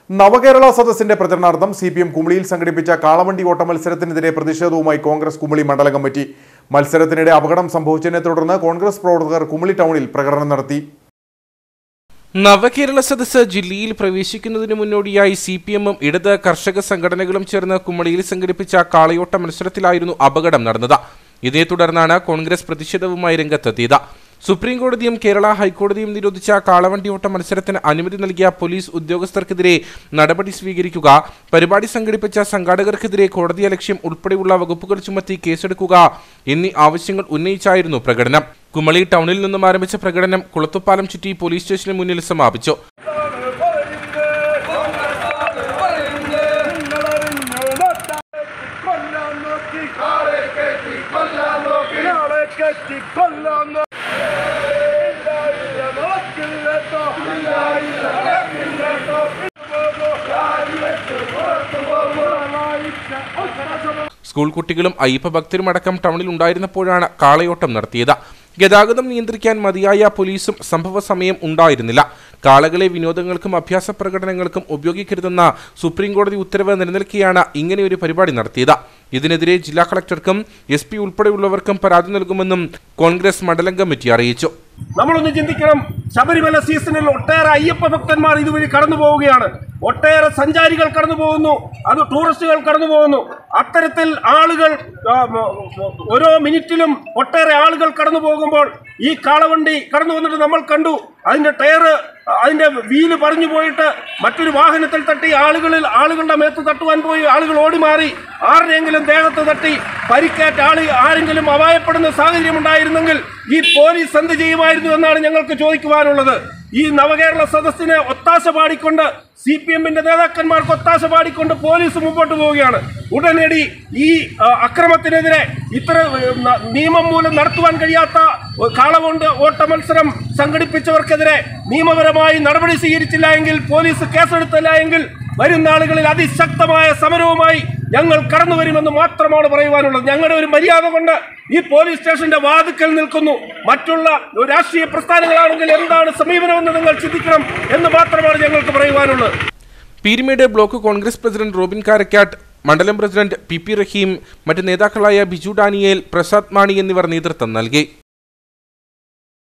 നവകേരള സദസ്സിന്റെ പ്രചരണാർത്ഥം C P M കുമളിയിൽ സംഘടിപ്പിച്ച കാളവണ്ടി ഓട്ട മത്സരത്തിനെതിരെ പ്രതിഷേധവുമായി കോൺഗ്രസ് കുമളി മണ്ഡലം കമ്മിറ്റി മത്സരത്തിനിടെ അപകടം സംഭവിച്ചതിനെ തുടർന്ന് കോൺഗ്രസ് പ്രവർത്തകർ കുമളി ടൗണിൽ പ്രകടനം നടത്തി നവകേരള സദസ്സ് ജില്ലയിൽ പ്രവേശിക്കുന്നതിന് മുന്നോടിയായി സി പി എമ്മും ഇടത് കർഷക സംഘടനകളും ചേർന്ന് കുമളിയിൽ സംഘടിപ്പിച്ച കാളയോട്ട മത്സരത്തിലായിരുന്നു അപകടം നടന്നത് ഇതേ തുടർന്നാണ് കോൺഗ്രസ് പ്രതിഷേധവുമായി രംഗത്തെത്തിയത് സുപ്രീം കോടതിയും കേരള ഹൈക്കോടതിയും നിരോധിച്ച കാളവണ്ടിയോട്ട മത്സരത്തിന് അനുമതി നൽകിയ പോലീസ് ഉദ്യോഗസ്ഥർക്കെതിരെ നടപടി സ്വീകരിക്കുക പരിപാടി സംഘടിപ്പിച്ച സംഘാടകർക്കെതിരെ കോടതിയലക്ഷ്യം ഉൾപ്പെടെയുള്ള വകുപ്പുകൾ ചുമത്തി കേസെടുക്കുക എന്നീ ആവശ്യങ്ങൾ ഉന്നയിച്ചായിരുന്നു പ്രകടനം കുമളി ടൗണിൽ നിന്നും ആരംഭിച്ച പ്രകടനം കുളത്തുപ്പാലം ചുറ്റി പോലീസ് സ്റ്റേഷന് മുന്നിൽ സമാപിച്ചു സ്കൂൾ കുട്ടികളും അയ്യപ്പ ഭക്തരുമടക്കം ടൗണിൽ ഉണ്ടായിരുന്നപ്പോഴാണ് കാളയോട്ടം നടത്തിയത് ഗതാഗതം നിയന്ത്രിക്കാൻ മതിയായ പോലീസും സംഭവ സമയം ഉണ്ടായിരുന്നില്ല കാളകളെ വിനോദങ്ങൾക്കും അഭ്യാസ പ്രകടനങ്ങൾക്കും ഉപയോഗിക്കരുതെന്ന സുപ്രീം കോടതി ഉത്തരവ് നിലനിൽക്കെയാണ് ഇങ്ങനെയൊരു പരിപാടി നടത്തിയത് ഇതിനെതിരെ ജില്ലാ കളക്ടർക്കും എസ് പി ഉൾപ്പെടെയുള്ളവർക്കും പരാതി നൽകുമെന്നും കോൺഗ്രസ് മണ്ഡലം കമ്മിറ്റി അറിയിച്ചു നമ്മളൊന്ന് ചിന്തിക്കണം ശബരിമല സീസണിൽ ഒട്ടേറെ അയ്യപ്പ ഭക്തന്മാർ ഇതുവഴി കടന്നു പോവുകയാണ് ഒട്ടേറെ സഞ്ചാരികൾ കടന്നു പോകുന്നു അത് ടൂറിസ്റ്റുകൾ കടന്നു പോകുന്നു അത്തരത്തിൽ ആളുകൾ ആ, മ- മ- ഓരോ മിനിറ്റിലും ഒട്ടേറെ ആളുകൾ കടന്നു പോകുമ്പോൾ ഈ കാളവണ്ടി കടന്നു വന്നിട്ട് നമ്മൾ കണ്ടു അതിന്റെ ടയറ് അതിന്റെ വീല് പറഞ്ഞു പോയിട്ട് മറ്റൊരു വാഹനത്തിൽ തട്ടി ആളുകളിൽ ആളുകളുടെ മേത്ത് തട്ടുവാൻ പോയി ആളുകൾ ഓടി മാറി ആരുടെയെങ്കിലും ദേഹത്ത് തട്ടി പരിക്കേറ്റ ആള് ആരെങ്കിലും അപായപ്പെടുന്ന സാഹചര്യം ഉണ്ടായിരുന്നെങ്കിൽ ഈ പോലീസ് എന്ത് ചെയ്യുമായിരുന്നു എന്നാണ് ഞങ്ങൾക്ക് ചോദിക്കുവാനുള്ളത് ഈ നവകേരള സദസ്സിനെ ഒത്താശ പാടിക്കൊണ്ട് സി പി എമ്മിന്റെ നേതാക്കന്മാർക്ക് ഒത്താശ പാടിക്കൊണ്ട് പോലീസ് മുമ്പോട്ട് പോവുകയാണ് ഉടനടി ഈ ആ, അക്രമത്തിനെതിരെ ഇത്ര ഏ, ന- നിയമം മൂലം നടത്തുവാൻ കഴിയാത്ത ഏ, കാളകൊണ്ട് ഓട്ട മത്സരം സംഘടിപ്പിച്ചവർക്കെതിരെ നിയമപരമായി നടപടി സ്വീകരിച്ചില്ല എങ്കിൽ പോലീസ് കേസെടുത്തില്ല എങ്കിൽ വരും നാളുകളിൽ അതിശക്തമായ സമരവുമായി ഞങ്ങൾ കടന്നു വരുമെന്ന് മാത്രമാണ് പറയുവാനുള്ളത് ഞങ്ങളുടെ ഒരു മര്യാദ കൊണ്ട് ഈ പോലീസ് സ്റ്റേഷന്റെ വാതുക്കൽ നിൽക്കുന്നു മറ്റുള്ള രാഷ്ട്രീയ പ്രസ്ഥാനങ്ങളാണെങ്കിൽ എന്താണ് സമീപനമെന്ന് നിങ്ങൾ ചിന്തിക്കണം എന്ന് മാത്രമാണ് ഞങ്ങൾക്ക് പറയുവാനുള്ളത് Peermade block congress president Robin Karakkattu മണ്ഡലം പ്രസിഡന്റ് പി പി റഹീം മറ്റ് നേതാക്കളായ ബിജു ഡാനിയേൽ പ്രസാദ് മാണി എന്നിവർ നേതൃത്വം നൽകി